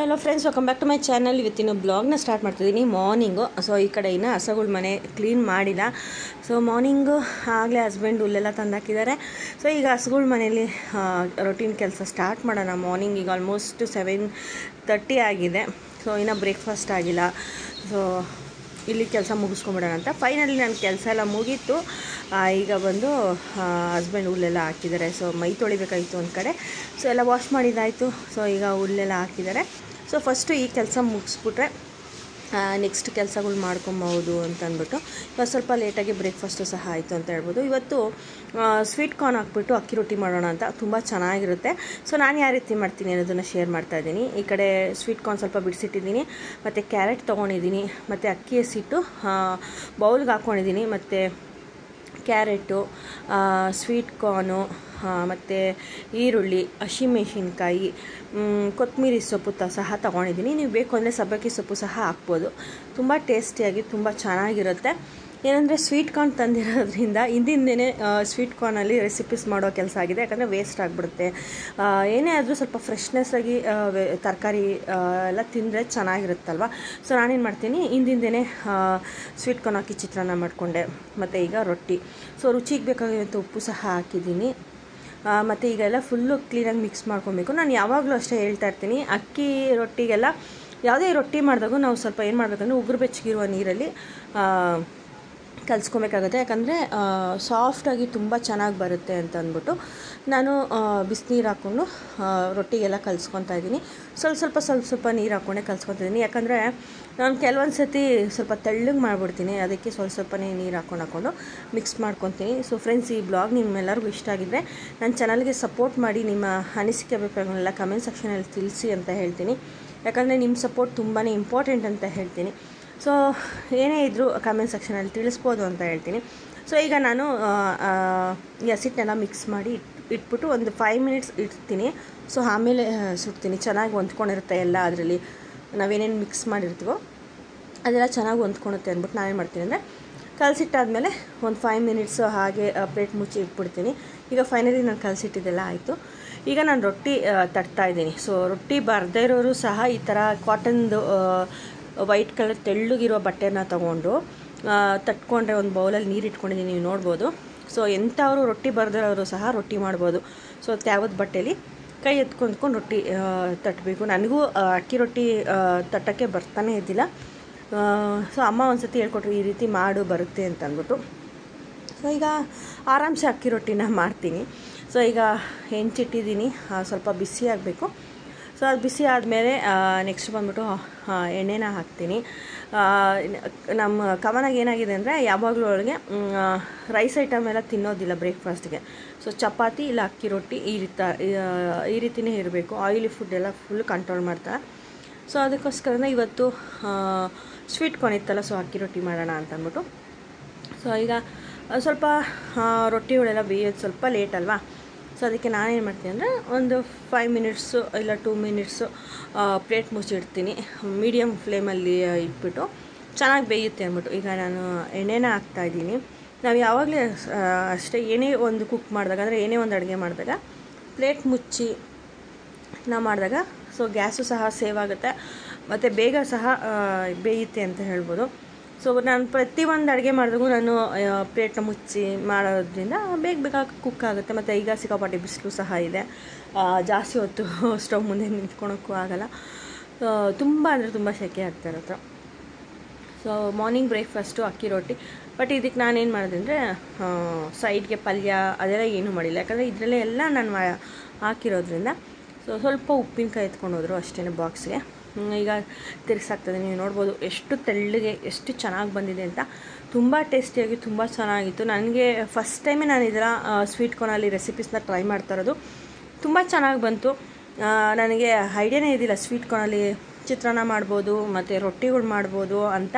hello friends welcome back to my channel ಇವತ್ತಿನ ಬ್ಲಾಗ್ನ start ಮಾಡ್ತಿದ್ದೀನಿ ಮಾರ್ನಿಂಗು ಸೊ ಈ ಕಡೆ ಇನ್ನು ಹಸಗಳ ಮನೆ ಕ್ಲೀನ್ ಮಾಡಿಲ್ಲ ಸೊ ಮಾರ್ನಿಂಗು ಆಗಲೇ ಹಸ್ಬೆಂಡ್ ಹುಲ್ಲೆಲ್ಲ ತಂದಾಕಿದ್ದಾರೆ ಸೊ ಈಗ ಹಸುಗಳ ಮನೇಲಿ ರೊಟೀನ್ ಕೆಲಸ ಸ್ಟಾರ್ಟ್ ಮಾಡೋಣ ಮಾರ್ನಿಂಗ್ ಈಗ ಆಲ್ಮೋಸ್ಟ್ ಸೆವೆನ್ ತರ್ಟಿ ಆಗಿದೆ ಸೊ ಇನ್ನೂ ಬ್ರೇಕ್ಫಾಸ್ಟ್ ಆಗಿಲ್ಲ ಸೊ ಇಲ್ಲಿ ಕೆಲಸ ಮುಗಿಸ್ಕೊಂಬಿಡೋಣ ಅಂತ ಫೈನಲಿ ನನ್ನ ಕೆಲಸ ಎಲ್ಲ ಮುಗೀತು ಆ, ಈಗ ಬಂದು ಹಸ್ಬೆಂಡ್ ಹುಲ್ಲೆಲ್ಲ ಹಾಕಿದ್ದಾರೆ ಸೊ ಮೈ ತೊಳಿಬೇಕಾಗಿತ್ತು ಒಂದು ಕಡೆ ಸೊ ಎಲ್ಲ ವಾಶ್ ಮಾಡಿದ್ದಾಯಿತು ಸೊ ಈಗ ಹುಲ್ಲೆಲ್ಲ ಹಾಕಿದ್ದಾರೆ ಸೊ ಫಸ್ಟು ಈ ಕೆಲಸ ಮುಗಿಸ್ಬಿಟ್ರೆ ನೆಕ್ಸ್ಟ್ ಕೆಲಸಗಳು ಮಾಡ್ಕೊಬೋದು ಅಂತ ಅಂದ್ಬಿಟ್ಟು ಇವಾಗ ಸ್ವಲ್ಪ ಲೇಟಾಗಿ ಬ್ರೇಕ್ಫಾಸ್ಟು ಸಹ ಆಯಿತು ಅಂತ ಹೇಳ್ಬೋದು ಇವತ್ತು ಸ್ವೀಟ್ ಕಾರ್ನ್ ಹಾಕ್ಬಿಟ್ಟು ಅಕ್ಕಿ ರೊಟ್ಟಿ ಮಾಡೋಣ ಅಂತ ತುಂಬ ಚೆನ್ನಾಗಿರುತ್ತೆ ಸೊ ನಾನು ಯಾವ ರೀತಿ ಮಾಡ್ತೀನಿ ಅನ್ನೋದನ್ನು ಶೇರ್ ಮಾಡ್ತಾ ಇದ್ದೀನಿ ಈ ಕಡೆ ಸ್ವೀಟ್ ಕಾರ್ನ್ ಸ್ವಲ್ಪ ಬಿಡಿಸಿಟ್ಟಿದ್ದೀನಿ ಮತ್ತು ಕ್ಯಾರೆಟ್ ತೊಗೊಂಡಿದ್ದೀನಿ ಮತ್ತು ಅಕ್ಕಿ ಹಸಿಟ್ಟು ಬೌಲ್ಗೆ ಹಾಕ್ಕೊಂಡಿದ್ದೀನಿ ಮತ್ತು ಕ್ಯಾರೆಟು ಸ್ವೀಟ್ ಕಾರ್ನು ಮತ್ತು ಈರುಳ್ಳಿ ಹಸಿಮೆಣಸಿನ್ಕಾಯಿ ಕೊತ್ತಂಬರಿ ಸೊಪ್ಪು ತ ಸಹ ತೊಗೊಂಡಿದ್ದೀನಿ ನೀವು ಬೇಕು ಅಂದರೆ ಸಬ್ಬಕ್ಕಿ ಸೊಪ್ಪು ಸಹ ಹಾಕ್ಬೋದು ತುಂಬ ಟೇಸ್ಟಿಯಾಗಿ ತುಂಬ ಚೆನ್ನಾಗಿರುತ್ತೆ ಏನಂದರೆ ಸ್ವೀಟ್ ಕಾರ್ನ್ ತಂದಿರೋದ್ರಿಂದ ಹಿಂದಿಂದೇ ಸ್ವೀಟ್ ಕಾರ್ನಲ್ಲಿ ರೆಸಿಪೀಸ್ ಮಾಡೋ ಕೆಲಸ ಆಗಿದೆ ಯಾಕಂದರೆ ವೇಸ್ಟ್ ಆಗಿಬಿಡುತ್ತೆ ಏನೇ ಆದರೂ ಸ್ವಲ್ಪ ಫ್ರೆಶ್ನೆಸ್ ಆಗಿ ತರಕಾರಿ ಎಲ್ಲ ತಿಂದರೆ ಚೆನ್ನಾಗಿರುತ್ತಲ್ವ ಸೊ ನಾನೇನು ಮಾಡ್ತೀನಿ ಹಿಂದಿಂದೇ ಸ್ವೀಟ್ ಕಾರ್ನ್ ಹಾಕಿ ಚಿತ್ರಾನ್ನ ಮಾಡಿಕೊಂಡೆ ಮತ್ತು ಈಗ ರೊಟ್ಟಿ ಸೊ ರುಚಿಗೆ ಬೇಕಾಗಿರುವಂಥ ಉಪ್ಪು ಸಹ ಹಾಕಿದ್ದೀನಿ ಮತ್ತು ಈಗೆಲ್ಲ ಫುಲ್ಲು ಕ್ಲೀನಾಗಿ ಮಿಕ್ಸ್ ಮಾಡ್ಕೊಬೇಕು ನಾನು ಯಾವಾಗಲೂ ಅಷ್ಟೇ ಹೇಳ್ತಾ ಇರ್ತೀನಿ ಅಕ್ಕಿ ರೊಟ್ಟಿಗೆಲ್ಲ ಯಾವುದೇ ರೊಟ್ಟಿ ಮಾಡಿದಾಗೂ ನಾವು ಸ್ವಲ್ಪ ಏನು ಮಾಡಬೇಕಂದ್ರೆ ಉಗುರು ಬೆಚ್ಚಗಿರುವ ನೀರಲ್ಲಿ ಕಲಿಸ್ಕೊಬೇಕಾಗುತ್ತೆ ಯಾಕಂದರೆ ಸಾಫ್ಟಾಗಿ ತುಂಬ ಚೆನ್ನಾಗಿ ಬರುತ್ತೆ ಅಂತ ಅಂದ್ಬಿಟ್ಟು ನಾನು ಬಿಸಿನೀರು ಹಾಕ್ಕೊಂಡು ರೊಟ್ಟಿಗೆಲ್ಲ ಕಲಿಸ್ಕೊತಾ ಇದ್ದೀನಿ ಸ್ವಲ್ಪ ಸ್ವಲ್ಪ ಸ್ವಲ್ಪ ಸ್ವಲ್ಪ ನೀರು ಹಾಕ್ಕೊಂಡೆ ಕಲಿಸ್ಕೊತಾ ಇದ್ದೀನಿ ಯಾಕಂದರೆ ನಾನು ಕೆಲವೊಂದು ಸತಿ ಸ್ವಲ್ಪ ತೆಳ್ಳಗೆ ಮಾಡಿಬಿಡ್ತೀನಿ ಅದಕ್ಕೆ ಸ್ವಲ್ಪ ಸ್ವಲ್ಪನೇ ನೀರು ಹಾಕ್ಕೊಂಡು ಹಾಕ್ಕೊಂಡು ಮಿಕ್ಸ್ ಮಾಡ್ಕೊತೀನಿ ಸೊ ಫ್ರೆಂಡ್ಸ್ ಈ ಬ್ಲಾಗ್ ನಿಮ್ಮೆಲ್ಲರಿಗೂ ಇಷ್ಟ ಆಗಿದ್ದರೆ ನನ್ನ ಚಾನಲ್ಗೆ ಸಪೋರ್ಟ್ ಮಾಡಿ ನಿಮ್ಮ ಅನಿಸಿಕೆ ಅಭಿಪ್ರಾಯಗಳನ್ನೆಲ್ಲ ಕಮೆಂಟ್ ಸೆಕ್ಷನಲ್ಲಿ ತಿಳಿಸಿ ಅಂತ ಹೇಳ್ತೀನಿ ಯಾಕಂದರೆ ನಿಮ್ಮ ಸಪೋರ್ಟ್ ತುಂಬಾ ಇಂಪಾರ್ಟೆಂಟ್ ಅಂತ ಹೇಳ್ತೀನಿ ಸೊ ಏನೇ ಇದ್ದರೂ ಕಮೆಂಟ್ ಸೆಕ್ಷನಲ್ಲಿ ತಿಳಿಸ್ಬೋದು ಅಂತ ಹೇಳ್ತೀನಿ ಸೊ ಈಗ ನಾನು ಈ ಹಸಿಟ್ಟನ್ನೆಲ್ಲ ಮಿಕ್ಸ್ ಮಾಡಿ ಇಟ್ ಇಟ್ಬಿಟ್ಟು ಒಂದು ಫೈವ್ ಮಿನಿಟ್ಸ್ ಇಡ್ತೀನಿ ಸೊ ಆಮೇಲೆ ಸುಡ್ತೀನಿ ಚೆನ್ನಾಗಿ ಹೊಂದ್ಕೊಂಡಿರುತ್ತೆ ಎಲ್ಲ ಅದರಲ್ಲಿ ನಾವೇನೇನು ಮಿಕ್ಸ್ ಮಾಡಿರ್ತೀವೋ ಅದೆಲ್ಲ ಚೆನ್ನಾಗಿ ಹೊಂದ್ಕೊಳುತ್ತೆ ಅಂದ್ಬಿಟ್ಟು ನಾನೇನು ಮಾಡ್ತೀನಿ ಅಂದರೆ ಕಲಸಿಟ್ಟಾದಮೇಲೆ ಒಂದು ಫೈವ್ ಮಿನಿಟ್ಸು ಹಾಗೆ ಪ್ಲೇಟ್ ಮುಚ್ಚಿ ಇಟ್ಬಿಡ್ತೀನಿ ಈಗ ಫೈನಲಿ ನಾನು ಕಲಸಿಟ್ಟಿದ್ದೆಲ್ಲ ಆಯಿತು ಈಗ ನಾನು ರೊಟ್ಟಿ ತಟ್ತಾ ಇದ್ದೀನಿ ಸೊ ರೊಟ್ಟಿ ಬರದೇ ಇರೋರು ಸಹ ಈ ಥರ ಕಾಟನ್ದು ವೈಟ್ ಕಲರ್ ತೆಳ್ಳಗಿರೋ ಬಟ್ಟೆನ ತೊಗೊಂಡು ತಟ್ಕೊಂಡ್ರೆ ಒಂದು ಬೌಲಲ್ಲಿ ನೀರು ಇಟ್ಕೊಂಡಿದ್ದೀನಿ ನೀವು ನೋಡ್ಬೋದು ಸೊ ಎಂಥವರು ರೊಟ್ಟಿ ಬರೆದಿರೋರು ಸಹ ರೊಟ್ಟಿ ಮಾಡ್ಬೋದು ಸೊ ತ್ಯಾವದ ಬಟ್ಟೆಲಿ ಕೈ ಎತ್ಕೊಂಡ್ಕೊಂಡು ರೊಟ್ಟಿ ತಟ್ಟಬೇಕು ನನಗೂ ಅಕ್ಕಿ ರೊಟ್ಟಿ ತಟ್ಟಕ್ಕೆ ಬರ್ತಾನೆ ಇದ್ದಿಲ್ಲ ಸೊ ಅಮ್ಮ ಒಂದು ಸತಿ ಹೇಳ್ಕೊಟ್ರು ಈ ರೀತಿ ಮಾಡು ಬರುತ್ತೆ ಅಂತ ಅಂದ್ಬಿಟ್ಟು ಸೊ ಈಗ ಆರಾಮ್ಸೆ ಅಕ್ಕಿ ರೊಟ್ಟಿನ ಮಾಡ್ತೀನಿ ಸೊ ಈಗ ಹೆಂಚಿಟ್ಟಿದ್ದೀನಿ ಸ್ವಲ್ಪ ಬಿಸಿ ಆಗಬೇಕು ಸೊ ಅದು ಬಿಸಿ ಆದಮೇಲೆ ನೆಕ್ಸ್ಟ್ ಬಂದ್ಬಿಟ್ಟು ಎಣ್ಣೆನ ಹಾಕ್ತೀನಿ ನಮ್ಮ ಕವನಾಗ ಏನಾಗಿದೆ ಅಂದರೆ ಯಾವಾಗಲೂ ಒಳಗೆ ರೈಸ್ ಐಟಮ್ ಎಲ್ಲ ತಿನ್ನೋದಿಲ್ಲ ಬ್ರೇಕ್ಫಾಸ್ಟ್ಗೆ ಸೊ ಚಪಾತಿ ಇಲ್ಲ ಅಕ್ಕಿ ರೊಟ್ಟಿ ಈ ರೀತಿ ಈ ರೀತಿಯೇ ಇರಬೇಕು ಆಯಿಲಿ ಫುಡ್ ಎಲ್ಲ ಫುಲ್ ಕಂಟ್ರೋಲ್ ಮಾಡ್ತಾರೆ ಸೊ ಅದಕ್ಕೋಸ್ಕರನೇ ಇವತ್ತು ಸ್ವೀಟ್ ಕೊನಿತ್ತಲ್ಲ ಸೊ ಅಕ್ಕಿ ರೊಟ್ಟಿ ಮಾಡೋಣ ಅಂತ ಅಂದ್ಬಿಟ್ಟು ಸೊ ಈಗ ಸ್ವಲ್ಪ ರೊಟ್ಟಿಗಳೆಲ್ಲ ಬೇಯೋದು ಸ್ವಲ್ಪ ಲೇಟ್ ಅಲ್ವಾ ಸೊ ಅದಕ್ಕೆ ನಾನೇನು ಮಾಡ್ತೀನಿ ಅಂದರೆ ಒಂದು ಫೈವ್ ಮಿನಿಟ್ಸು ಇಲ್ಲ ಟೂ ಮಿನಿಟ್ಸು ಪ್ಲೇಟ್ ಮುಚ್ಚಿಡ್ತೀನಿ ಮೀಡಿಯಮ್ ಫ್ಲೇಮಲ್ಲಿ ಇಟ್ಬಿಟ್ಟು ಚೆನ್ನಾಗಿ ಬೇಯುತ್ತೆ ಅಂದ್ಬಿಟ್ಟು ಈಗ ನಾನು ಎಣ್ಣೆನ ಹಾಕ್ತಾಯಿದ್ದೀನಿ ನಾವು ಯಾವಾಗಲೇ ಅಷ್ಟೇ ಏನೇ ಒಂದು ಕುಕ್ ಮಾಡಿದಾಗ ಅಂದರೆ ಏನೇ ಒಂದು ಅಡುಗೆ ಮಾಡಿದಾಗ ಪ್ಲೇಟ್ ಮುಚ್ಚಿ ನಾವು ಮಾಡಿದಾಗ ಸೊ ಗ್ಯಾಸು ಸಹ ಸೇವ್ ಆಗುತ್ತೆ ಮತ್ತು ಬೇಗ ಸಹ ಬೇಯುತ್ತೆ ಅಂತ ಹೇಳ್ಬೋದು ಸೊ ನಾನು ಪ್ರತಿಯೊಂದು ಅಡುಗೆ ಮಾಡಿದಾಗೂ ನಾನು ಪ್ಲೇಟ್ನ ಮುಚ್ಚಿ ಮಾಡೋದ್ರಿಂದ ಬೇಗ ಬೇಗ ಕುಕ್ ಆಗುತ್ತೆ ಮತ್ತು ಈಗ ಸಿಕ್ಕಾಪಟ್ಟೆ ಬಿಸಿಲು ಸಹ ಇದೆ ಜಾಸ್ತಿ ಹೊತ್ತು ಸ್ಟವ್ ಮುಂದೆ ನಿಂತ್ಕೊಳಕ್ಕೂ ಆಗೋಲ್ಲ ತುಂಬ ಅಂದರೆ ತುಂಬ ಸೆಕೆ ಆಗ್ತಾ ಇರುತ್ತೆ ಸೊ ಮಾರ್ನಿಂಗ್ ಬ್ರೇಕ್ಫಾಸ್ಟು ಅಕ್ಕಿ ರೊಟ್ಟಿ ಬಟ್ ಇದಕ್ಕೆ ನಾನೇನು ಮಾಡಿದೆ ಅಂದರೆ ಸೈಡ್ಗೆ ಪಲ್ಯ ಅದೆಲ್ಲ ಏನೂ ಮಾಡಿಲ್ಲ ಯಾಕಂದರೆ ಇದರಲ್ಲೇ ಎಲ್ಲ ನಾನು ಹಾಕಿರೋದ್ರಿಂದ ಸೊ ಸ್ವಲ್ಪ ಉಪ್ಪಿನಕಾಯಿ ಎತ್ಕೊಂಡು ಹೋದರು ಅಷ್ಟೇ ಬಾಕ್ಸ್ಗೆ ಈಗ ತಿರ್ಗಿಸಾಗ್ತದೆ ನೀವು ನೋಡ್ಬೋದು ಎಷ್ಟು ತೆಳ್ಳಗೆ ಎಷ್ಟು ಚೆನ್ನಾಗಿ ಬಂದಿದೆ ಅಂತ ತುಂಬ ಟೇಸ್ಟಿಯಾಗಿ ತುಂಬ ಚೆನ್ನಾಗಿತ್ತು ನನಗೆ ಫಸ್ಟ್ ಟೈಮೇ ನಾನು ಇದರ ಸ್ವೀಟ್ ಕಾರ್ನಲ್ಲಿ ರೆಸಿಪೀಸ್ನ ಟ್ರೈ ಮಾಡ್ತಾ ಇರೋದು ತುಂಬ ಚೆನ್ನಾಗಿ ಬಂತು ನನಗೆ ಐಡಿಯಾನೇ ಇದ್ದಿಲ್ಲ ಸ್ವೀಟ್ ಕಾರ್ನಲ್ಲಿ ಚಿತ್ರಾನ್ನ ಮಾಡ್ಬೋದು ಮತ್ತು ರೊಟ್ಟಿಗಳು ಮಾಡ್ಬೋದು ಅಂತ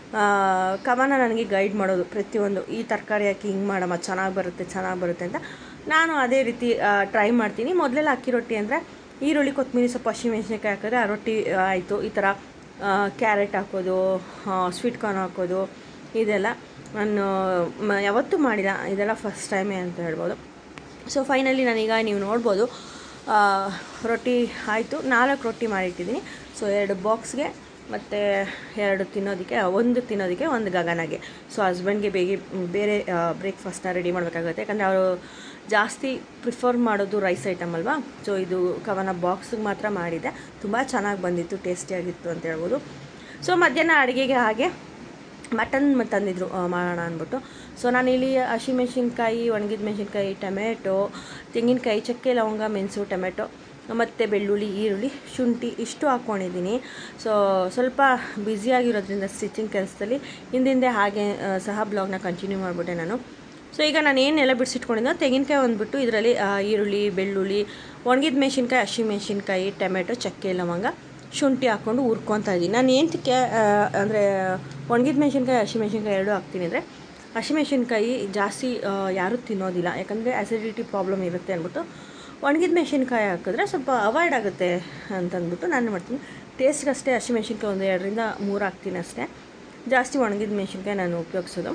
ಕವನ ನನಗೆ ಗೈಡ್ ಮಾಡೋದು ಪ್ರತಿಯೊಂದು ಈ ತರಕಾರಿ ಹಾಕಿ ಹಿಂಗೆ ಮಾಡಮ್ಮ ಚೆನ್ನಾಗಿ ಬರುತ್ತೆ ಚೆನ್ನಾಗಿ ಬರುತ್ತೆ ಅಂತ ನಾನು ಅದೇ ರೀತಿ ಟ್ರೈ ಮಾಡ್ತೀನಿ ಮೊದಲೆಲ್ಲ ಅಕ್ಕಿ ರೊಟ್ಟಿ ಅಂದರೆ ಈರುಳ್ಳಿ ಕೊತ್ತಂಬರಿ ಸ್ವಲ್ಪ ಹಸಿಮೆಣ್ಸಿನ್ಕಾಯಿ ಹಾಕಿದ್ರೆ ಆ ರೊಟ್ಟಿ ಆಯಿತು ಈ ಥರ ಕ್ಯಾರೆಟ್ ಹಾಕೋದು ಸ್ವೀಟ್ ಕಾರ್ನ್ ಹಾಕೋದು ಇದೆಲ್ಲ ನಾನು ಯಾವತ್ತೂ ಮಾಡಿಲ್ಲ ಇದೆಲ್ಲ ಫಸ್ಟ್ ಟೈಮೇ ಅಂತ ಹೇಳ್ಬೋದು ಸೊ ಫೈನಲಿ ನಾನೀಗ ನೀವು ನೋಡ್ಬೋದು ಆ, ರೊಟ್ಟಿ ಆಯಿತು ನಾಲ್ಕು ರೊಟ್ಟಿ ಮಾಡಿಟ್ಟಿದ್ದೀನಿ ಸೊ ಎರಡು ಬಾಕ್ಸ್ಗೆ ಮತ್ತು ಎರಡು ತಿನ್ನೋದಕ್ಕೆ ಒಂದು ತಿನ್ನೋದಕ್ಕೆ ಒಂದು ಗಗನಗೆ ಸೊ ಹಸ್ಬೆಂಡ್ಗೆ ಬೇಗ ಬೇರೆ ಬ್ರೇಕ್ಫಾಸ್ಟ್ನ ರೆಡಿ ಮಾಡಬೇಕಾಗುತ್ತೆ ಯಾಕಂದರೆ ಅವರು ಜಾಸ್ತಿ ಪ್ರಿಫರ್ ಮಾಡೋದು ರೈಸ್ ಐಟಮ್ ಅಲ್ವಾ ಸೊ ಇದು ಕವನ ಬಾಕ್ಸಿಗೆ ಮಾತ್ರ ಮಾಡಿದೆ ತುಂಬ ಚೆನ್ನಾಗಿ ಬಂದಿತ್ತು ಟೇಸ್ಟಿಯಾಗಿತ್ತು ಅಂತ ಹೇಳ್ಬೋದು ಸೊ ಮಧ್ಯಾಹ್ನ ಅಡುಗೆಗೆ ಹಾಗೆ ಮಟನ್ ತಂದಿದ್ರು ಆ, ಮಾಡೋಣ ಅಂದ್ಬಿಟ್ಟು ಸೊ ನಾನಿಲ್ಲಿ ಹಸಿಮೆಣ್ಸಿನ್ಕಾಯಿ ಒಣಗಿದ ಮೆಣಸಿನ್ಕಾಯಿ ಟೊಮೆಟೊ ತೆಂಗಿನಕಾಯಿ ಚಕ್ಕೆ ಲವಂಗ ಮೆಣಸು ಟೊಮೆಟೊ ಮತ್ತು ಬೆಳ್ಳುಳ್ಳಿ ಈರುಳ್ಳಿ ಶುಂಠಿ ಇಷ್ಟು ಹಾಕ್ಕೊಂಡಿದ್ದೀನಿ ಸೊ ಸ್ವಲ್ಪ ಬ್ಯುಸಿಯಾಗಿರೋದ್ರಿಂದ ಸ್ಟಿಚಿಂಗ್ ಕೆಲಸದಲ್ಲಿ ಹಿಂದಿಂದೆ ಹಾಗೆ ಆ, ಸಹ ಬ್ಲಾಗ್ನ ಕಂಟಿನ್ಯೂ ಮಾಡಿಬಿಟ್ಟೆ ನಾನು ಸೊ ಈಗ ನಾನು ಏನೆಲ್ಲ ಬಿಡಿಸಿಟ್ಕೊಂಡಿದ್ದೋ ತೆಂಗಿನಕಾಯಿ ಒಂದ್ಬಿಟ್ಟು ಇದರಲ್ಲಿ ಈರುಳ್ಳಿ ಬೆಳ್ಳುಳ್ಳಿ ಒಣಗಿದ ಮೆಣಸಿನ್ಕಾಯಿ ಹಸಿಮೆಣ್ಸಿನ್ಕಾಯಿ ಟೊಮೆಟೊ ಚಕ್ಕೆ ಲವಂಗ ಶುಂಠಿ ಹಾಕ್ಕೊಂಡು ಹುರ್ಕೊತಾ ಇದ್ದೀನಿ ನಾನು ಏನಕ್ಕೆ ಅಂದರೆ ಒಣಗಿದ ಮೆಣಸಿನ್ಕಾಯಿ ಹಸಿಮೆಣ್ಸಿನ್ಕಾಯಿ ಎರಡೂ ಹಾಕ್ತೀನಿ ಅಂದರೆ ಹಸಿಮೆಣ್ಸಿನ್ಕಾಯಿ ಜಾಸ್ತಿ ಆ, ಯಾರೂ ತಿನ್ನೋದಿಲ್ಲ ಯಾಕಂದರೆ ಅಸಿಡಿಟಿ ಪ್ರಾಬ್ಲಮ್ ಇರುತ್ತೆ ಅಂದ್ಬಿಟ್ಟು ಒಣಗಿದ ಮೆಣಸಿನ್ಕಾಯಿ ಹಾಕಿದ್ರೆ ಸ್ವಲ್ಪ ಅವಾಯ್ಡ್ ಆಗುತ್ತೆ ಅಂತಂದ್ಬಿಟ್ಟು ನಾನು ಮಾಡ್ತೀನಿ ಟೇಸ್ಟ್ಗಷ್ಟೇ ಹಸಿಮೆಣ್ಸಿನ್ಕಾಯಿ ಒಂದು ಎರಡರಿಂದ ಮೂರು ಹಾಕ್ತೀನಿ ಅಷ್ಟೇ ಜಾಸ್ತಿ ಒಣಗಿದ ಮೆಣಸಿನ್ಕಾಯಿ ನಾನು ಉಪಯೋಗಿಸೋದು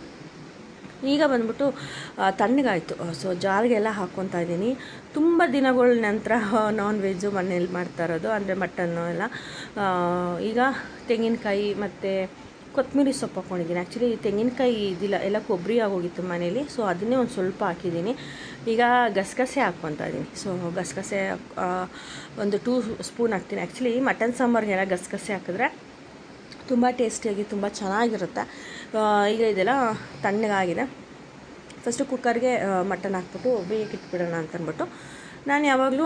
ಈಗ ಬಂದ್ಬಿಟ್ಟು ಆ, ತಣ್ಣಗಾಯಿತು ಸೊ ಜಾರಿಗೆಲ್ಲ ಹಾಕ್ಕೊತಾ ಇದ್ದೀನಿ ತುಂಬ ದಿನಗಳ ನಂತರ ನಾನ್ ವೆಜ್ಜು ಮನೇಲಿ ಮಾಡ್ತಾ ಇರೋದು ಅಂದರೆ ಮಟನ್ನು ಎಲ್ಲ ಆ, ಈಗ ತೆಂಗಿನಕಾಯಿ ಮತ್ತು ಕೊತ್ತಂಬರಿ ಸೊಪ್ಪು ಹಾಕ್ಕೊಂಡಿದ್ದೀನಿ ಆ್ಯಕ್ಚುಲಿ ತೆಂಗಿನಕಾಯಿ ಇದಿಲ್ಲ ಎಲ್ಲ ಕೊಬ್ಬರಿ ಆಗೋಗಿತ್ತು ಮನೇಲಿ ಸೊ ಅದನ್ನೇ ಒಂದು ಸ್ವಲ್ಪ ಹಾಕಿದ್ದೀನಿ ಈಗ ಗಸಗಸೆ ಹಾಕ್ಕೊತಾ ಇದ್ದೀನಿ ಸೊ ಗಸಗಸೆ ಆ, ಒಂದು ಟೂ ಸ್ಪೂನ್ ಹಾಕ್ತೀನಿ ಆ್ಯಕ್ಚುಲಿ ಮಟನ್ ಸಾಂಬಾರಿಗೆಲ್ಲ ಗಸಗಸೆ ಹಾಕಿದ್ರೆ ತುಂಬ ಟೇಸ್ಟಿಯಾಗಿ ತುಂಬ ಚೆನ್ನಾಗಿರುತ್ತೆ ಆ, ಈಗ ಇದೆಲ್ಲ ತಣ್ಣಗಾಗಿದೆ ಫಸ್ಟು ಕುಕ್ಕರ್ಗೆ ಮಟನ್ ಹಾಕ್ಬಿಟ್ಟು ಬೇಯಕ್ಕೆ ಇಟ್ಬಿಡೋಣ ಅಂತ ಅಂದ್ಬಿಟ್ಟು ನಾನು ಯಾವಾಗಲೂ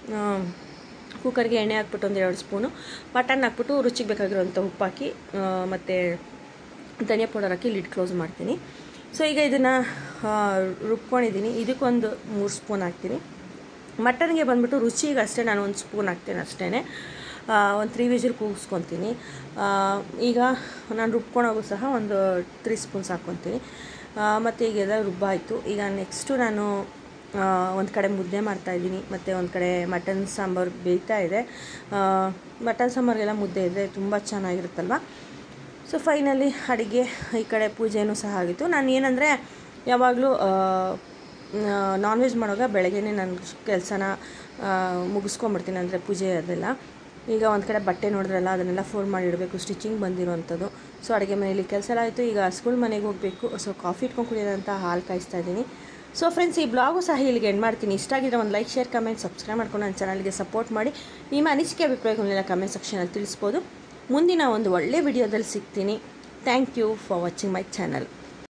ಕುಕ್ಕರ್ಗೆ ಎಣ್ಣೆ ಹಾಕ್ಬಿಟ್ಟು ಒಂದು ಎರಡು ಸ್ಪೂನು ಮಟನ್ ಹಾಕ್ಬಿಟ್ಟು ರುಚಿಗೆ ಬೇಕಾಗಿರೋಂಥ ಉಪ್ಪು ಹಾಕಿ ಮತ್ತು ಧನಿಯಾ ಪೌಡರ್ ಹಾಕಿ ಲಿಡ್ ಕ್ಲೋಸ್ ಮಾಡ್ತೀನಿ ಸೊ ಈಗ ಇದನ್ನು ರುಬ್ಕೊಂಡಿದ್ದೀನಿ ಇದಕ್ಕೊಂದು ಮೂರು ಸ್ಪೂನ್ ಹಾಕ್ತೀನಿ ಮಟನ್ಗೆ ಬಂದ್ಬಿಟ್ಟು ರುಚಿಗೆ ಅಷ್ಟೇ ನಾನು ಒಂದು ಸ್ಪೂನ್ ಹಾಕ್ತೀನಿ ಅಷ್ಟೇ ಒಂದು ತ್ರೀ ವಿಜಿಲ್ ಕೂಗಿಸ್ಕೊತೀನಿ ಆ, ಈಗ ನಾನು ರುಬ್ಕೊಂಡೋಗು ಸಹ ಒಂದು ತ್ರೀ ಸ್ಪೂನ್ಸ್ ಹಾಕ್ಕೊತೀನಿ ಮತ್ತು ಈಗ ಎಲ್ಲ ರುಬ್ಬಾಯಿತು ಈಗ ನೆಕ್ಸ್ಟು ನಾನು ಒಂದು ಕಡೆ ಮುದ್ದೆ ಮಾಡ್ತಾಯಿದ್ದೀನಿ ಮತ್ತು ಒಂದು ಕಡೆ ಮಟನ್ ಸಾಂಬಾರು ಬೇಯ್ತಾ ಇದೆ ಆ, ಮಟನ್ ಸಾಂಬಾರಿಗೆಲ್ಲ ಮುದ್ದೆ ಇದ್ದರೆ ತುಂಬ ಚೆನ್ನಾಗಿರುತ್ತಲ್ವ ಸೊ ಫೈನಲಿ ಅಡುಗೆ ಈ ಕಡೆ ಪೂಜೆನೂ ಸಹ ಆಗಿತ್ತು ನಾನು ಏನಂದರೆ ಯಾವಾಗಲೂ ನಾನ್ ವೆಜ್ ಮಾಡುವಾಗ ಬೆಳಗ್ಗೆನೇ ನಾನು ಕೆಲಸನ ಮುಗಿಸ್ಕೊಂಬಿಡ್ತೀನಿ ಅಂದರೆ ಪೂಜೆ ಅದೆಲ್ಲ ಈಗ ಒಂದು ಕಡೆ ಬಟ್ಟೆ ನೋಡಿದ್ರಲ್ಲ ಅದನ್ನೆಲ್ಲ ಫೋಲ್ಡ್ ಮಾಡಿ ಇಡಬೇಕು ಸ್ಟಿಚಿಂಗ್ ಬಂದಿರೋವಂಥದ್ದು ಸೊ ಅಡುಗೆ ಮನೆಯಲ್ಲಿ ಕೆಲಸ ಎಲ್ಲ ಆಯಿತು ಈಗ ಸ್ಕೂಲ್ ಮನೆಗೆ ಹೋಗಬೇಕು ಸೊ ಕಾಫಿ ಇಟ್ಕೊಂಡು ಕುಡಿಯೋದಂತ ಹಾಲು ಕಾಯಿಸ್ತಾ ಇದ್ದೀನಿ ಸೊ ಫ್ರೆಂಡ್ಸ್ ಈ ಬ್ಲಾಗು ಸಹ ಇಲ್ಲಿಗೆ ಎಂಡ್ ಮಾಡ್ತೀನಿ ಇಷ್ಟ ಆಗಿದ್ರೆ ಒಂದು ಲೈಕ್ ಶೇರ್ ಕಮೆಂಟ್ ಸಬ್ಸ್ಕ್ರೈಬ್ ಮಾಡ್ಕೊಂಡು ನನ್ನ ಚಾನಲ್ಗೆ ಸಪೋರ್ಟ್ ಮಾಡಿ ನಿಮ್ಮ ಅನಿಸಿಕೆ ಅಭಿಪ್ರಾಯಗಳನ್ನೆಲ್ಲ ಕಮೆಂಟ್ ಸೆಕ್ಷನಲ್ಲಿ ತಿಳಿಸ್ಬೋದು ಮುಂದಿನ ಒಂದು ಒಳ್ಳೆ ವಿಡಿಯೋದಲ್ಲಿ ಸಿಗ್ತೀನಿ thank you for watching my channel